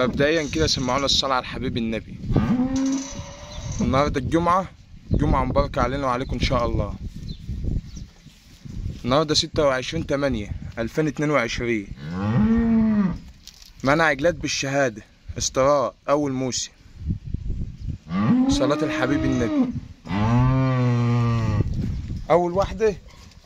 مبدئيا كده سمعونا الصلاة على الحبيب النبي النهاردة الجمعة جمعة مباركة علينا وعليكم إن شاء الله النهاردة ستة وعشرين تمانية ألفين اتنين وعشرين منع عجلات بالشهادة استراء أول موسم صلاة الحبيب النبي أول واحدة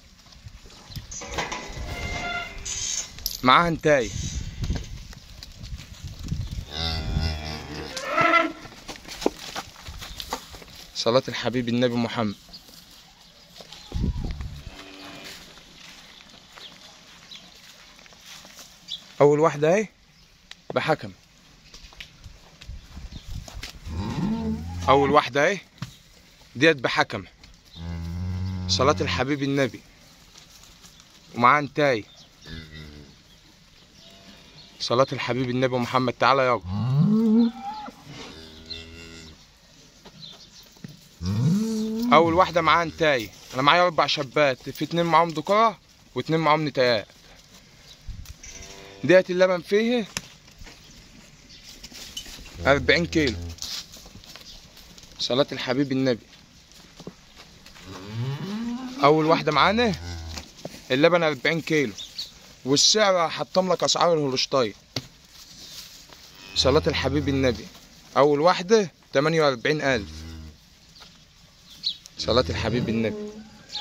معاها انتاي صلاة الحبيب النبي محمد أول واحدة أهي بحكم أول واحدة أهي ديت بحكم صلاة الحبيب النبي ومعاه انتاي صلاة الحبيب النبي محمد تعالى يابا اول واحده معاها انتاي انا معايا اربع شابات في اتنين معاهم ذكره واتنين معاهم نتايات ديت اللبن فيه أربعين كيلو صلاة الحبيب النبي أول واحدة معانا اللبن أربعين كيلو والسعر هحطم لك أسعار الهولشتاين صلاة الحبيب النبي أول واحدة تمانية وأربعين ألف صلاة الحبيب النبي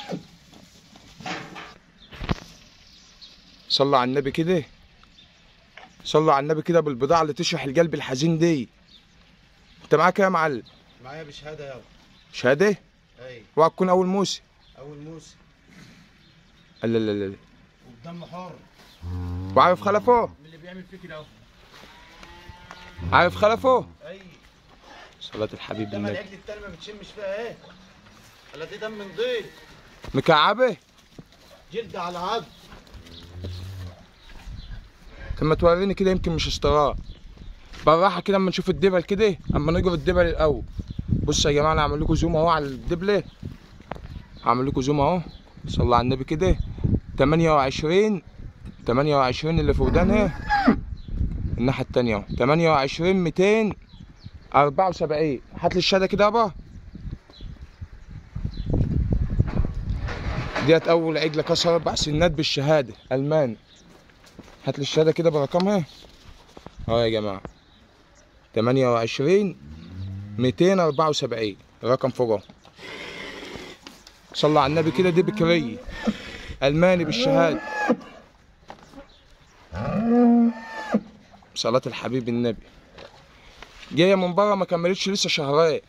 صلوا على النبي كده صلوا على النبي كده بالبضاعة اللي تشرح القلب الحزين دي انت معاك إيه يا معلم معايا بشهاده يابا شهادة اي وهتكون أول موسم اول موسم لا لا لا لا والدم حر وعارف خلفه من اللي بيعمل فيك كده اهو عارف خلفه اي صلاة الحبيب دم النبي العجل التاني ما بتشمش فيها ايه ولا دي دم نضيف مكعبة جلد على عظم طب ما توريني كده يمكن مش استراء بالراحة كده اما نشوف الدبل كده اما نجرب الدبل الأول بصوا يا جماعة أنا هعمل لكم زوم أهو على الدبلة هعمل لكم زوم أهو صلى على النبي كده 28 28 اللي في ودانها الناحية التانية أهو 28 274 هات لي الشهادة كده يابا ديت أول عجلة كسر أربع سنات بالشهادة ألماني هات لي الشهادة كده برقمها أهو يا جماعة 28 274 رقم فوق اهو صلى على النبي كده دي بكرية ألماني بالشهادة صلاة الحبيب النبي جاية من بره ما كملتش لسه شهرين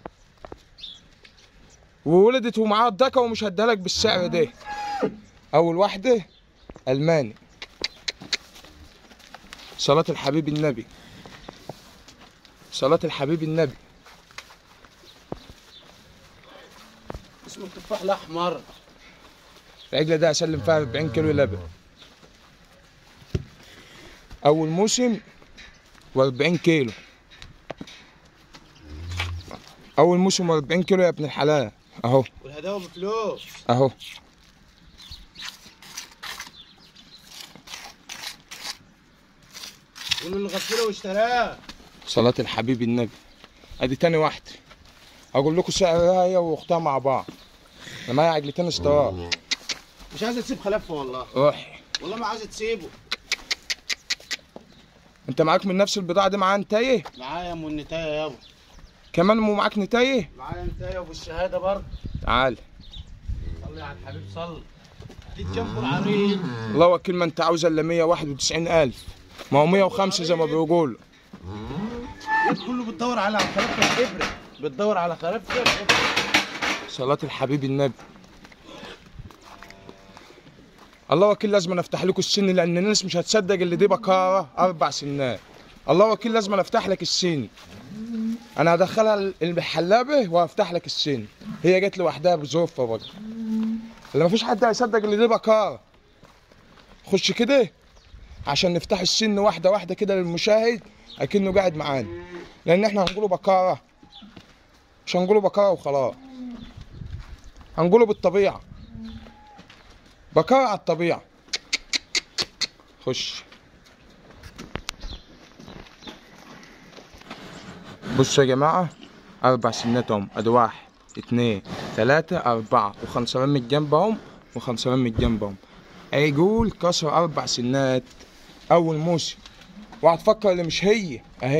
وولدت ومعاها الدكة ومش هديها بالسعر ده أول واحدة ألماني صلاة الحبيب النبي صلاة الحبيب النبي اسمه التفاح الاحمر العجلة ده أسلم فيها 40 كيلو لبن أول موسم و40 كيلو أول موسم و40 كيلو يا ابن الحلال أهو والهداوه بفلوس أهو واللي غسله واشتراه صلاة الحبيب النبي أدي تاني واحدة أقول لكم سعرها هي وأختها مع بعض أنا معايا عجلتين استواء مش عايزه تسيب خلفه والله روح والله ما عايزه تسيبه أنت معاك من نفس البضاعة دي معاها نتاية معايا ام النتايه يابا كمان مو معاك نتاية معايا نتايه وبالشهاده برضه تعال صلي على الحبيب صلي دي جنبه العريض الله وكيل ما أنت عاوز إلا 191 ألف ما هو 105 زي ما بيقولوا كله بتدور على خريفه الابره بتدور على خريفه الابره صلاة الحبيب النبي الله وكيل لازم افتح لكم السن لان الناس مش هتصدق اللي دي بكاره اربع سنات الله وكيل لازم افتح لك السن انا هدخلها الحلابه وافتح لك السن هي جت لوحدها بظروفها برضه اللي مفيش حد هيصدق اللي دي بكاره خش كده عشان نفتح السن واحده واحده كده للمشاهد اكنه قاعد معانا لان احنا هنقوله بكاره مش هنقوله بكاره وخلاص هنقوله بالطبيعة بكار على الطبيعة خش بصوا يا جماعة أربع سنات هم أدي واحد اتنين تلاتة أربعة وخنصرين من جنبهم وخنصرين من جنبهم عجول كسر أربع سنات أول موسم وهتفكر اللي مش هي أهي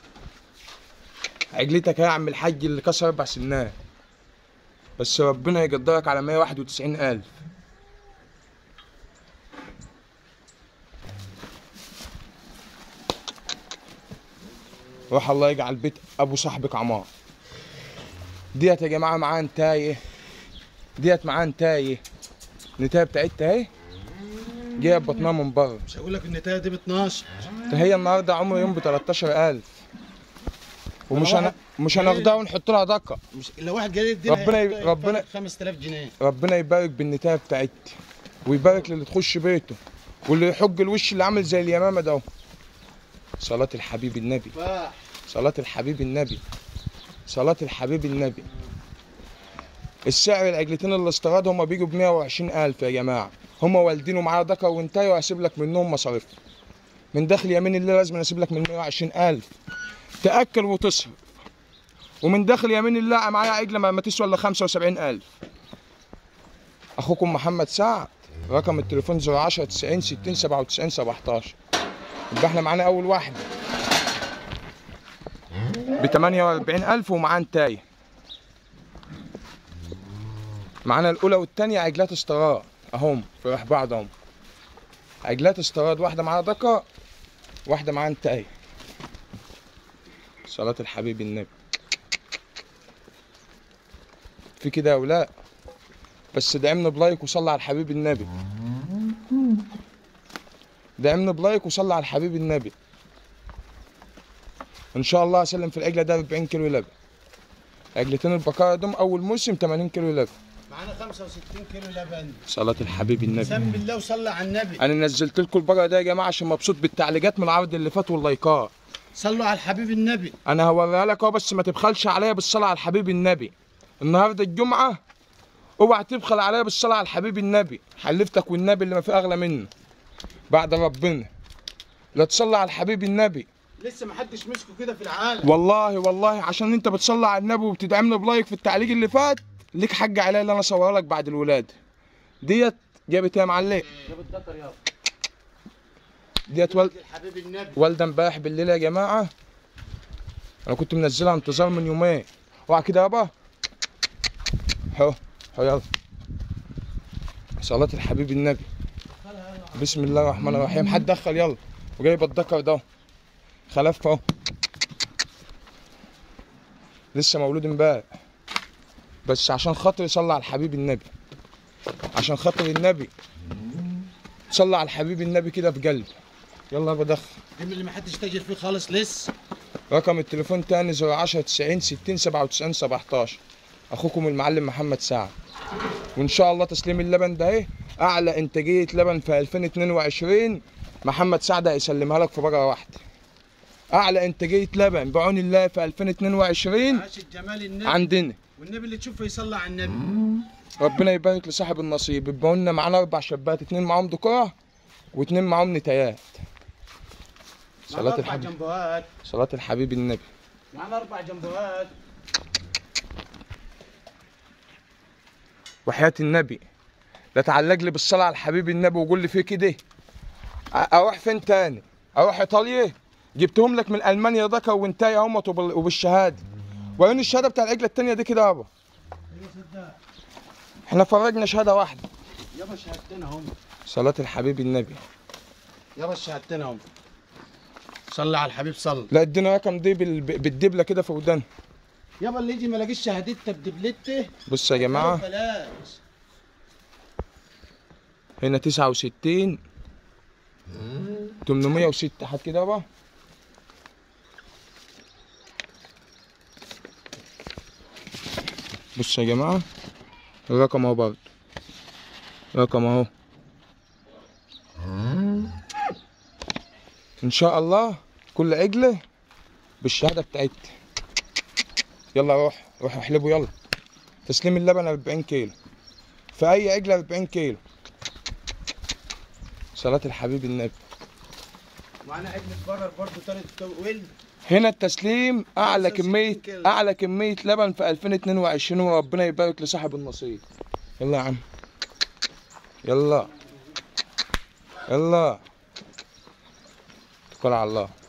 عجلتك يا عم الحاج اللي كسر أربع سنات بس ربنا يقدرك على 191 ألف روح الله يجعل بيت ابو صاحبك عمار ديت يا جماعه معاه نتايه ديت معاه نتايه النتايه بتاعتها اهي جايه بطنها من بره مش هقول لك النتايه دي ب 12 ده هي النهارده عمر يوم ب 13000 ومش هن... مش هناخدها ونحط لها دقه مش لو واحد جاي يديني ربنا ي- ربنا- 5000 جنيه ربنا يبارك بالنتايه بتاعتي ويبارك للي تخش بيته واللي يحج الوش اللي عامل زي اليمامه ده اهو. صلاة الحبيب النبي فاح صلاة الحبيب النبي صلاة الحبيب النبي السعر العجلتين اللي استغاد هما بيجوا ب 120 ألف يا جماعة هما والدينه معاه دكر وانتهي وهسيب لك منهم مصاريف من داخل يمين الله لازم اسيب لك من 120 ألف تأكل وتصرف ومن داخل يمين الله معايا عجلة ما ما تسوى الا 75 ألف أخوكم محمد سعد رقم التليفون 010 90 60 97 17 يبقى احنا معانا أول واحدة ب 48000 ومعاه نتايه معانا الاولى والثانيه عجلات استيراد اهم في راح بعض اهم عجلات استيراد واحده معاها دكه واحده معاها نتايه صلاة الحبيب النبي في كده يا ولا بس دعمنا بلايك وصلي على الحبيب النبي دعمنا بلايك وصلي على الحبيب النبي ان شاء الله اسلم في العجله ده 40 كيلو لبن عجلتين البقره دول اول موسم 80 كيلو لبن معانا 65 كيلو لبن صلاه الحبيب النبي سم بالله وصلى على النبي انا نزلت لكم البقره ده يا جماعه عشان مبسوط بالتعليقات من العرض اللي فات واللايكات صلوا على الحبيب النبي انا هوريها لك اهو بس ما تبخلش عليا بالصلاه على الحبيب النبي النهارده الجمعه اوعى تبخل عليا بالصلاه على الحبيب النبي حلفتك والنبي اللي ما في اغلى منه بعد ربنا لا تصلي على الحبيب النبي لسه ما حدش مسكه كده في العالم والله والله عشان انت بتصلي على النبي وبتدعمنا بلايك في التعليق اللي فات ليك حق عليا اللي انا اصورها لك بعد الولاده ديت جابت يا معلم جاب الدكر يابا ديت وال... الحبيب النبي والده امبارح بالليل يا جماعه انا كنت منزلها انتظار من يومين اوعى كده يابا هو هو يلا صلاة الحبيب النبي بسم الله الرحمن الرحيم حد دخل يلا وجايب الذكر ده خلف اهو لسه مولود امبارح بس عشان خاطر يصلي على الحبيب النبي عشان خاطر النبي صلي على الحبيب النبي كده في قلبي يلا يابا دخل دي من اللي ما حدش تاجر فيه خالص لسه رقم التليفون تاني 010 90 60 97 17 اخوكم المعلم محمد سعد وان شاء الله تسليم اللبن ده اهي اعلى انتاجيه لبن في 2022 محمد سعد هيسلمها لك في بقره واحده اعلى انتاجيه لبن بعون الله في 2022 عاش الجمال النبي عندنا والنبي اللي تشوفه يصلى على النبي ربنا يبارك لصاحب النصيب يبقى لنا معانا اربع شبات اتنين معاهم دكاره واتنين معاهم نتايات معانا صلاة اربع الحبيب جنبوهات صلاة الحبيب النبي معانا اربع جنبوهات وحياة النبي لا تعلق لي بالصلاة على الحبيب النبي وقول لي في كده أ- اروح فين تاني اروح ايطاليا جبتهم لك من المانيا ذكر وانتاي اهمت وبال- وبالشهاده وريني الشهاده بتاع العجله التانيه دي كده يابا احنا فرجنا شهاده واحده يابا شهادتين هم صلاة الحبيب النبي يابا الشهادتين هم صلى على الحبيب صلى لا ادينا رقم دي بال- بالدبله كده في ودان يابا اللي يجي ما لاقيش شهادتها بدبلته بص يا جماعه بلاش هنا 69 806 حد كده يابا بص يا جماعة الرقم اهو برضه رقم اهو ان شاء الله كل عجلة بالشهادة بتاعتي يلا روح روح احلبوا يلا تسليم اللبن 40 كيلو في اي عجلة 40 كيلو صلاة الحبيب النبي معانا عجلة بقر برضه تالت ولد هنا التسليم اعلى 65 كميه كيلو. اعلى كميه لبن في 2022 وربنا يبارك لصاحب النصيب يلا يا عم يلا يلا توكل على الله